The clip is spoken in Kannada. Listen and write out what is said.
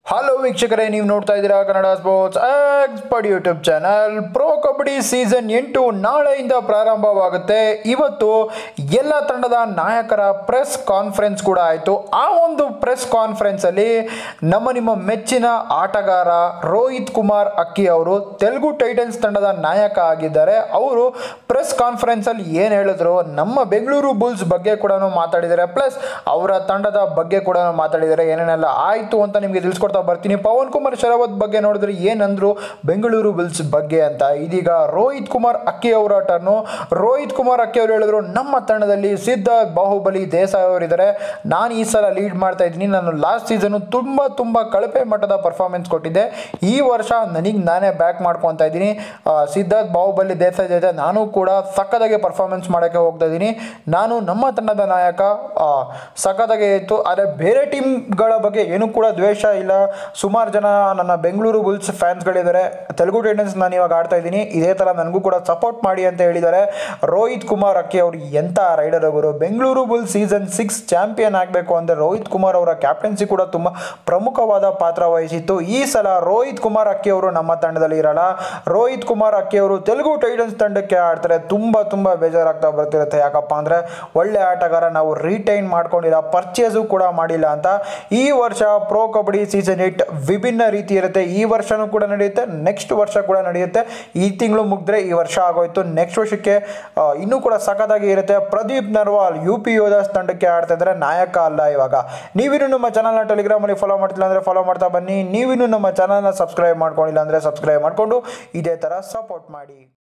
ಹಲೋ ವೀಕ್ಷಕರೇ ನೀವು ನೋಡ್ತಾ ಇದ್ದೀರಾ Kannada sports expert YouTube channel pro kabaddi season ಎಂಟು ನಾಳೆಯಿಂದ ಪ್ರಾರಂಭವಾಗುತ್ತೆ ಇವತ್ತು ಎಲ್ಲ ತಂಡದ ನಾಯಕರ ಪ್ರೆಸ್ ಕಾನ್ಫರೆನ್ಸ್ ಕೂಡ ಆಯಿತು ಆ ಒಂದು ಪ್ರೆಸ್ ಕಾನ್ಫರೆನ್ಸಲ್ಲಿ ನಮ್ಮ ನಿಮ್ಮ ಮೆಚ್ಚಿನ ಆಟಗಾರ ರೋಹಿತ್ ಕುಮಾರ್ ಅಕ್ಕಿ ಅವರು ತೆಲುಗು ಟೈಟನ್ಸ್ ತಂಡದ ನಾಯಕ ಆಗಿದ್ದಾರೆ ಅವರು ಪ್ರೆಸ್ ಕಾನ್ಫರೆನ್ಸಲ್ಲಿ ಏನು ಹೇಳಿದ್ರು ನಮ್ಮ ಬೆಂಗಳೂರು ಬುಲ್ಸ್ ಬಗ್ಗೆ ಕೂಡ ಮಾತಾಡಿದ್ದಾರೆ ಪ್ಲಸ್ ಅವರ ತಂಡದ ಬಗ್ಗೆ ಕೂಡ ಮಾತಾಡಿದ್ದಾರೆ ಏನೇನೆಲ್ಲ ಆಯಿತು ಅಂತ ನಿಮಗೆ ತಿಳಿಸ್ಕೊಡ್ತಾ ಬರ್ತೀನಿ ಪವನ್ ಕುಮಾರ್ ಶರಾವತ್ ಬಗ್ಗೆ ನೋಡಿದ್ರೆ ಏನಂದ್ರು ಬೆಂಗಳೂರು ಬುಲ್ಸ್ ಬಗ್ಗೆ ಅಂತ ಇದೀಗ ರೋಹಿತ್ ಕುಮಾರ್ ಅಕ್ಕಿ ಅವರ ಟರ್ನು ರೋಹಿತ್ ಕುಮಾರ್ ಅಕ್ಕಿ ಅವರು ಹೇಳಿದ್ರು ನಮ್ಮ ತಂಡದಲ್ಲಿ ಸಿದ್ಧಾರ್ಥ್ ಬಾಹುಬಲಿ ದೇಸಾಯಿ ಅವರಿದ್ದಾರೆ ನಾನು ಈ ಸಲ ಲೀಡ್ ಮಾಡ್ತಾ ಇದ್ದೀನಿ ನಾನು ಲಾಸ್ಟ್ ಸೀಸನು ತುಂಬ ತುಂಬ ಕಳಪೆ ಮಟ್ಟದ ಪರ್ಫಾರ್ಮೆನ್ಸ್ ಕೊಟ್ಟಿದ್ದೆ ಈ ವರ್ಷ ನನಗೆ ನಾನೇ ಬ್ಯಾಕ್ ಮಾಡ್ಕೊತಾ ಇದ್ದೀನಿ ಆ, ಸಿದ್ಧಾರ್ಥ್ ಬಾಹುಬಲಿ ದೇಸಾಯಿ ಜೊತೆ ನಾನು ಕೂಡ ಸಕ್ಕದಾಗಿ ಪರ್ಫಾರ್ಮೆನ್ಸ್ ಮಾಡೋಕ್ಕೆ ಹೋಗ್ತಾ ಇದ್ದೀನಿ ನಾನು ನಮ್ಮ ತಂಡದ ನಾಯಕ ಆ, ಸಖತ್ತಾಗೆ ಇತ್ತು ಆದರೆ ಬೇರೆ ಟೀಮ್ಗಳ ಬಗ್ಗೆ ಏನೂ ಕೂಡ ದ್ವೇಷ ಇಲ್ಲ ಸುಮಾರು ಜನ ನನ್ನ ಬೆಂಗಳೂರು ಬುಲ್ಸ್ ಫ್ಯಾನ್ಸ್ಗಳಿದ್ದಾರೆ ತೆಲುಗು ಟೈಟನ್ಸ್ ನಾನು ಇವಾಗ ಆಡ್ತಾ ಇದ್ದೀನಿ ಇದೇ ಥರ ನನಗೂ ಕೂಡ ಸಪೋರ್ಟ್ ಮಾಡಿ ಅಂತ ಹೇಳಿದ್ದಾರೆ ರೋಹಿತ್ ಕುಮಾರ್ ಅಕ್ಕಿ ಅವರು ಎಂಥ ರೈಡರ್ ಅವರು Bengaluru bulls season six champion ಆಗಬೇಕು ಅಂದರೆ ರೋಹಿತ್ ಕುಮಾರ್ ಅವರ ಕ್ಯಾಪ್ಟನ್ಸಿ ಕೂಡ ತುಂಬ ಪ್ರಮುಖವಾದ ಪಾತ್ರ ವಹಿಸಿತ್ತು ಈ ಸಲ ರೋಹಿತ್ ಕುಮಾರ್ ಅಕ್ಕಿ ಅವರು ನಮ್ಮ ತಂಡದಲ್ಲಿ ಇರಲ್ಲ ರೋಹಿತ್ ಕುಮಾರ್ ಅಕ್ಕಿ ಅವರು ತೆಲುಗು ಟೈಟನ್ಸ್ ತಂಡಕ್ಕೆ ಆಡ್ತಾರೆ ತುಂಬ ತುಂಬ ಬೇಜಾರಾಗ್ತಾ ಬರ್ತಿರುತ್ತೆ ಯಾಕಪ್ಪ ಅಂದರೆ ಒಳ್ಳೆ ಆಟಗಾರ ನಾವು ರಿಟೈನ್ ಮಾಡ್ಕೊಂಡಿಲ್ಲ ಪರ್ಚೇಸು ಕೂಡ ಮಾಡಿಲ್ಲ ಅಂತ ಈ ವರ್ಷ ಪ್ರೋ ಕಬಡ್ಡಿ ಸೀಸನ್ ಏಟ್ ವಿಭಿನ್ನ ರೀತಿ ಇರುತ್ತೆ ಈ ವರ್ಷನೂ ಕೂಡ ನಡೆಯುತ್ತೆ ನೆಕ್ಸ್ಟ್ ವರ್ಷ ಕೂಡ ನಡೆಯುತ್ತೆ ಈ ತಿಂಗಳು ಮುಗಿದ್ರೆ ಈ ವರ್ಷ ಆಗೋಯ್ತು ನೆಕ್ಸ್ಟ್ ವರ್ಷಕ್ಕೆ ಆ, ಇನ್ನೂ ಕೂಡ ಸಖತ್ತಾಗಿ ಇರುತ್ತೆ ಪ್ರದೀಪ್ ನರ್ವಾಲ್ ಯು ಪಿ ಯೋಧಾಸ್ ತಂಡಕ್ಕೆ ಆಡ್ತಾ ಇದ್ದಾರೆ ನಾಯಕ ಅಲ್ಲ ಇವಾಗ ನೀವಿನ್ನು ನಮ್ಮ ಚಾನಲ್ನ ಟೆಲಿಗ್ರಾಮಲ್ಲಿ ಫಾಲೋ ಮಾಡ್ತಿಲ್ಲ ಅಂದರೆ ಫಾಲೋ ಮಾಡ್ತಾ ಬನ್ನಿ ನೀವಿನ್ನು ನಮ್ಮ ಚಾನಲ್ನ ಸಬ್ಸ್ಕ್ರೈಬ್ ಮಾಡ್ಕೊಂಡಿಲ್ಲ ಅಂದರೆ ಸಬ್ಸ್ಕ್ರೈಬ್ ಮಾಡಿಕೊಂಡು ಇದೇ ಥರ ಸಪೋರ್ಟ್ ಮಾಡಿ